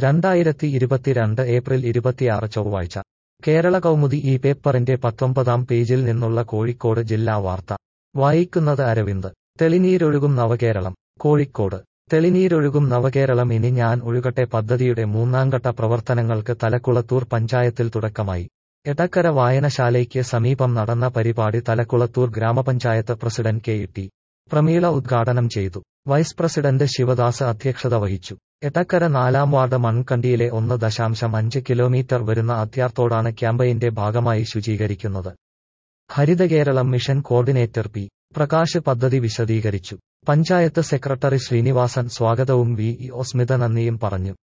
രണ്ടായിരത്തി ഇരുപത്തിരണ്ട് ഏപ്രിൽ ഇരുപത്തിയാറ് ചൊവ്വാഴ്ച കേരള കൗമുദി ഈ പേപ്പറിന്റെ പത്തൊമ്പതാം പേജിൽ നിന്നുള്ള കോഴിക്കോട് ജില്ലാ വാർത്ത വായിക്കുന്നത് അരവിന്ദ് തെളിനീരൊഴുകും നവകേരളം കോഴിക്കോട് തെളിനീരൊഴുകും നവകേരളം ഇനി ഞാൻ ഒഴുകട്ടെ പദ്ധതിയുടെ മൂന്നാംഘട്ട പ്രവർത്തനങ്ങൾക്ക് തലക്കുളത്തൂർ പഞ്ചായത്തിൽ തുടക്കമായി എടക്കര വായനശാലയ്ക്ക് സമീപം നടന്ന പരിപാടി തലക്കുളത്തൂർ ഗ്രാമപഞ്ചായത്ത് പ്രസിഡന്റ് കെ ടി പ്രമീള ഉദ്ഘാടനം ചെയ്തു വൈസ് പ്രസിഡന്റ് ശിവദാസ് അധ്യക്ഷത വഹിച്ചു എടക്കര നാലാം വാർഡ് മൺകണ്ടിയിലെ ഒന്ന് ദശാംശം അഞ്ച് കിലോമീറ്റർ വരുന്ന അത്യാർത്തോടാണ് ക്യാമ്പയിന്റെ ഭാഗമായി ശുചീകരിക്കുന്നത് Harithakeralam mission coordinator P Prakash പദ്ധതി വിശദീകരിച്ചു പഞ്ചായത്ത് സെക്രട്ടറി ശ്രീനിവാസൻ സ്വാഗതവും വി ഇ ഒ സ്മിത നന്ദിയും പറഞ്ഞു